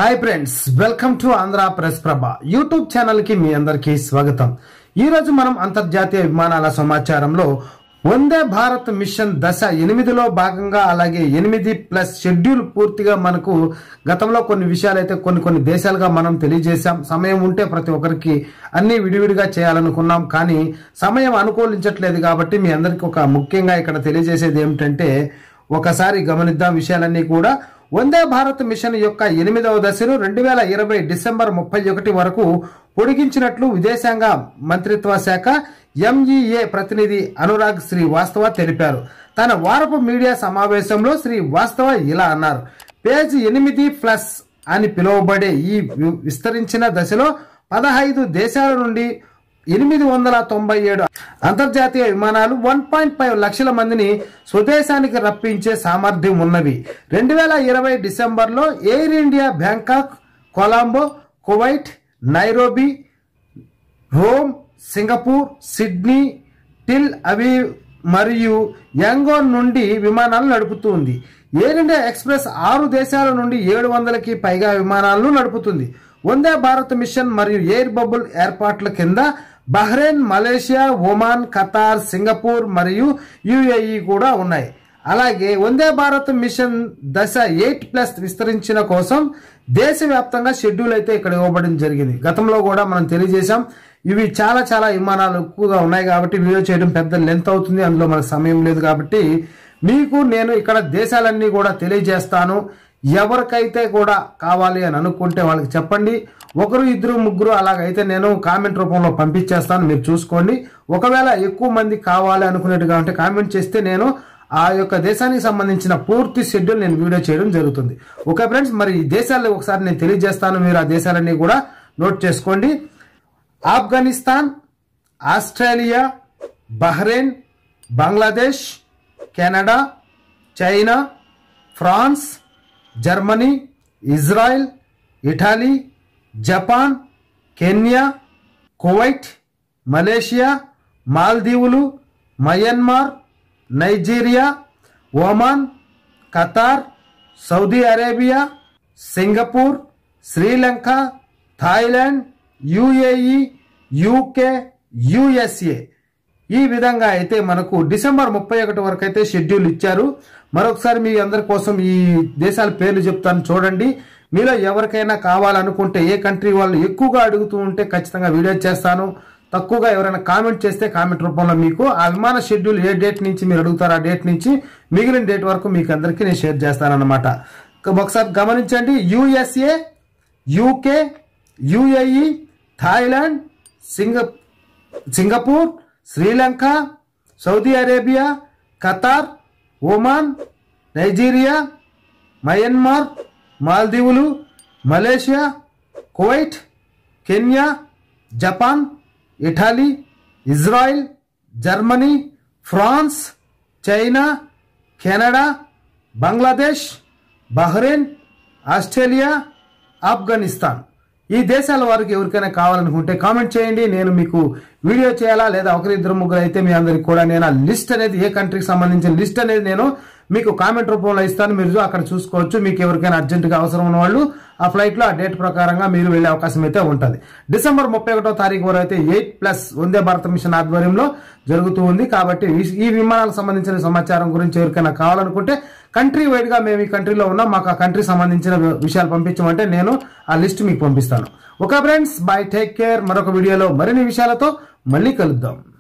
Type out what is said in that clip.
hi friends welcome to Andhra Press Prabha YouTube channel కి మీ అందరికీ స్వాగతం ఈ రోజు మనం అంతర్జాతీయ విమానాల సమాచారంలో వందే భారత్ మిషన్ దశ ఎనిమిదిలో భాగంగా అలాగే ఎనిమిది ప్లస్ షెడ్యూల్ పూర్తిగా మనకు గతంలో కొన్ని విషయాలైతే కొన్ని కొన్ని దేశాలుగా మనం తెలియజేశాం సమయం ఉంటే ప్రతి ఒక్కరికి అన్ని విడివిడిగా చేయాలనుకున్నాం కానీ సమయం అనుకూలించట్లేదు కాబట్టి మీ అందరికీ ఒక ముఖ్యంగా ఇక్కడ తెలియజేసేది ఏమిటంటే ఒకసారి గమనిద్దాం విషయాలన్నీ కూడా వందే భారత్ మిషన్ యొక్క ఎనిమిదవ దశను రెండు వేల ఇరవై డిసెంబర్ ముప్పై ఒకటి వరకు పొడిగించినట్లు విదేశాంగ మంత్రిత్వ శాఖ ఎంఈఏ ప్రతినిధి అనురాగ్ శ్రీవాస్తవ తెలిపారు తన వారపు మీడియా సమావేశంలో శ్రీవాస్తవ ఇలా అన్నారు పేజ్ ఎనిమిది ప్లస్ అని పిలువబడే ఈ వి- విస్తరించిన దశలో పదహైదు దేశాల నుండి ఎనిమిది వందల తొంభై ఏడు అంతర్జాతీయ విమానాలు వన్ పాయింట్ ఫైవ్ లక్షల మందిని స్వదేశానికి రప్పించే సామర్థ్యం ఉన్నవి రెండు వేల ఇరవై డిసెంబర్లో Air India Bangkok Colombo Kuwait Nairobi Rome Singapore Sydney టిల్ అవి మరియు యాంగోన్ నుండి విమానాలు నడుపుతుంది ఎయిర్ ఇండియా ఎక్స్ప్రెస్ ఆరు దేశాల నుండి ఏడు వందలకి పైగా విమానాలను నడుపుతుంది వందే భారత్ మిషన్ మరియు ఎయిర్ బబుల్ ఏర్పాట్ల కింద Bahrain Malaysia Oman Qatar Singapore మరియు యుఏఈ కూడా ఉన్నాయి అలాగే వందే భారత్ మిషన్ దశ ఎయిట్ ప్లస్ విస్తరించిన కోసం దేశవ్యాప్తంగా షెడ్యూల్ అయితే ఇక్కడ ఇవ్వబడడం జరిగింది గతంలో కూడా మనం తెలియజేశాం ఇవి చాలా చాలా విమానాలు ఎక్కువగా ఉన్నాయి కాబట్టి వీడియో చేయడం పెద్ద లెంత్ అవుతుంది అందులో మనకు సమయం లేదు కాబట్టి మీకు నేను ఇక్కడ దేశాలన్నీ కూడా తెలియజేస్తాను ఎవరికైతే కూడా కావాలి అని అనుకుంటే వాళ్ళకి చెప్పండి ఒకరు ఇద్దరు ముగ్గురు అలాగైతే నేను కామెంట్ రూపంలో పంపించేస్తాను మీరు చూసుకోండి ఒకవేళ ఎక్కువ మంది కావాలి అనుకునేట్టుగా ఉంటే కామెంట్ చేస్తే నేను ఆ యొక్క దేశానికి సంబంధించిన పూర్తి షెడ్యూల్ నేను వీడియో చేయడం జరుగుతుంది ఓకే ఫ్రెండ్స్ మరి ఈ దేశాల్లో ఒకసారి నేను తెలియజేస్తాను మీరు ఆ దేశాలన్నీ కూడా నోట్ చేసుకోండి Afghanistan Australia Bahrain Bangladesh Canada China France Germany Israel Italy Japan Kenya Kuwait Malaysia మాల్దీవులు Myanmar Nigeria Oman Qatar Saudi Arabia Singapore Sri Lanka Thailand UAE UK USA ఈ విధంగా అయితే మనకు డిసెంబర్ ముప్పై ఒకటి వరకు అయితే షెడ్యూల్ ఇచ్చారు మరొకసారి మీ అందరి కోసం ఈ దేశాల పేర్లు చెప్తాను చూడండి మీలో ఎవరికైనా కావాలనుకుంటే ఏ కంట్రీ వాళ్ళు ఎక్కువగా అడుగుతూ ఉంటే ఖచ్చితంగా వీడియో చేస్తాను తక్కువగా ఎవరైనా కామెంట్ చేస్తే కామెంట్ రూపంలో మీకు ఆ విమాన షెడ్యూల్ ఏ డేట్ నుంచి మీరు అడుగుతారో ఆ డేట్ నుంచి మిగిలిన డేట్ వరకు మీకు అందరికీ నేను షేర్ చేస్తానన్నమాట ఒకసారి గమనించండి యుఎస్ఏ యూకే యుఏఈ థాయిలాండ్ సింగ Singapore Sri Lanka Saudi Arabia Qatar Oman Nigeria Myanmar మాల్దీవులు Malaysia Kuwait Kenya Japan Italy Israel Germany France China Canada Bangladesh Bahrain Australia Afghanistan ఈ దేశాల వారికి ఎవరికైనా కావాలనుకుంటే కామెంట్ చేయండి నేను మీకు వీడియో చేయాలా లేదా ఒకరిద్దరు ముగ్గురు అయితే మీ అందరికి కూడా నేను ఆ లిస్ట్ అనేది ఏ కంట్రీకి సంబంధించిన లిస్ట్ అనేది నేను మీకు కామెంట్ రూపంలో ఇస్తాను మీరు అక్కడ చూసుకోవచ్చు మీకు ఎవరికైనా అర్జెంటుగా అవసరం ఉన్న వాళ్ళు ఆ ఫ్లైట్ లో ఆ డేట్ ప్రకారంగా మీరు వెళ్లే అవకాశం అయితే ఉంటుంది డిసెంబర్ ముప్పై ఒకటో తారీఖు వరకు అయితే ఎయిట్ ప్లస్ వందే భారత మిషన్ ఆధ్వర్యంలో జరుగుతూ ఉంది కాబట్టి ఈ- ఈ విమానాలకు సంబంధించిన సమాచారం గురించి ఎవరికైనా కావాలనుకుంటే కంట్రీ వైడ్ గా మేము ఈ కంట్రీలో ఉన్నాం మాకు ఆ కంట్రీ సంబంధించిన వి- విషయాలు పంపించమంటే నేను ఆ లిస్ట్ మీకు పంపిస్తాను okay friends bye take care మరొక వీడియోలో మరిన్ని విషయాలతో మళ్ళీ కలుద్దాం